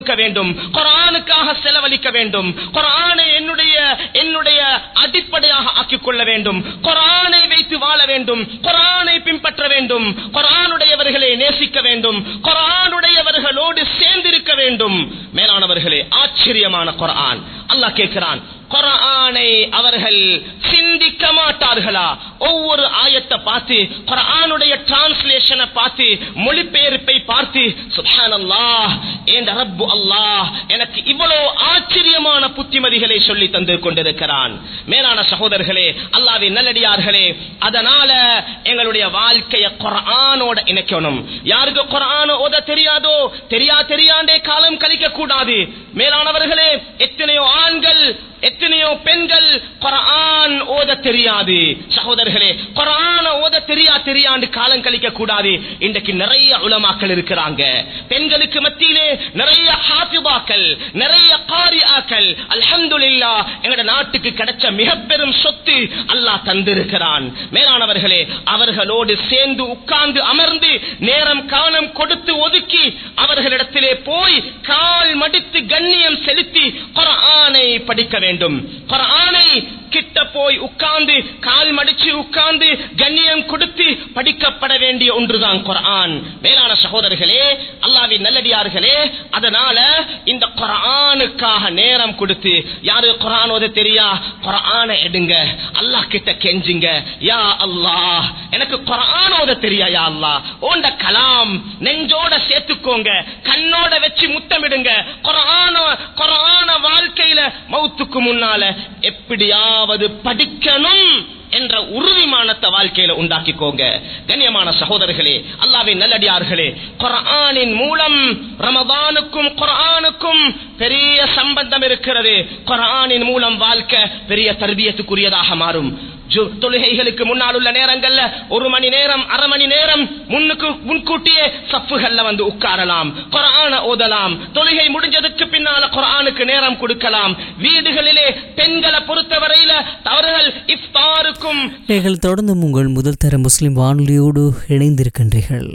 கொடுக்க வேண்டும் குரானுக்காக செலவழிக்க வேண்டும் குரானை என்னுடைய என்னுடைய அடிப்படையாக ஆக்கிக் கொள்ள வேண்டும் குரானை வைத்து வாழ வேண்டும் குரானை பின்பற்ற வேண்டும் குரானுடையவர்களை நேசிக்க வேண்டும் குரானுடையவர்களோடு சேர்ந்திருக்க வேண்டும் மேலானவர்களே ஆச்சரியமான குரான் அல்லாஹ் கேட்கிறான் குரானை அவர்கள் சிந்திக்க மாட்டார்களா ஒவ்வொரு ஆயத்தை பார்த்து குரானுடைய டிரான்ஸ்லேஷனை பார்த்து மொழிபெயர்ப்பை பார்த்து சுப்ஹானல்லாஹ் என்ற ரப்பு அல்லாஹ் எனக்கு இவ்வளவு ஆச்சரியமான புத்திமதிகளை சொல்லி தந்து கொண்டிருக்கிறான் மேலான சகோதரர்களே அல்லாவின் நல்லடியார்களே அதனால எங்களுடைய வாழ்க்கையை குரானோட இணைக்கணும் யாருக்கு குரான ஓத தெரியாதோ தெரியா தெரியாண்டே காலம் கழிக்க கூடாது மேலானவர்களே எத்தனையோ ஆண்கள் எத்தனையோ பெண்கள் குரான் ஓத தெரியாது சகோதரர்களே குரான ஓத தெரியா தெரியாண்டு காலம் கழிக்க கூடாது இன்றைக்கு நிறைய உலமாக்கள் இருக்கிறாங்க பெண்களுக்கு மத்தியிலே நிறைய ஹாஃபிபாக்கள் நிறைய காரியாக்கள் அல்ஹம்துலில்லா எங்கட நாட்டுக்கு கிடைச்ச மிக பெரும் சொத்து அல்லாஹ் தந்திருக்கிறான் மேலானவர்களே அவர்களோடு சேர்ந்து உட்கார்ந்து அமர்ந்து நேரம் காலம் கொடுத்து ஒதுக்கி அவர்களிடத்திலே போய் கால் மடித்து கண்ணியம் செலுத்தி குரானை படிக்க வேண்டும் குரானை கிட்ட போய் உட்கார்ந்து கால் மடிச்சு உட்கார்ந்து கண்ணியம் கொடுத்து படிக்கப்பட வேண்டிய ஒன்றுதான் குரான் மேலான சகோதரர்களே அல்லாவின் நல்லடியார்களே அதனால இந்த குரானுக்காக நேரம் கொடுத்து யாரு குரான் ஓத தெரியா குரானை எடுங்க அல்லாஹ் கிட்ட கெஞ்சுங்க யா அல்லாஹ் எனக்கு குரான் ஓத தெரியா யா அல்லாஹ் ஓண்ட கலாம் நெஞ்சோட சேர்த்துக்கோங்க கண்ணோட வச்சு முத்தமிடுங்க குரான குரான வாழ்க்கையில மௌத்துக்கு முன்னால எப்படியாவது படிக்கணும் என்ற உறுதிமானத்தை வாழ்க்கையில உண்டாக்கிக்கோங்க கண்ணியமான சகோதரர்களே அல்லாவின் நல்லடியார்களே குரானின் மூலம் ரமதானுக்கும் குரானுக்கும் பெரிய சம்பந்தம் இருக்கிறது குரானின் மூலம் வாழ்க்கை பெரிய தர்பியத்துக்குரியதாக மாறும் ஜு- தொழுகைகளுக்கு முன்னால் உள்ள நேரங்கள்ல ஒரு மணி நேரம் அரை மணி நேரம் முன்னுக்கு முன்கூட்டியே சப்புகள்ல வந்து உட்காரலாம் குரான ஓதலாம் தொழுகை முடிஞ்சதுக்கு பின்னால குரானுக்கு நேரம் கொடுக்கலாம் வீடுகளிலே பெண்களை பொறுத்தவரையில அவர்கள் இஃப்தாருக்கும் நீங்கள் தொடர்ந்து உங்கள் முதல் தர முஸ்லிம் வானொலியோடு இணைந்திருக்கின்றீர்கள்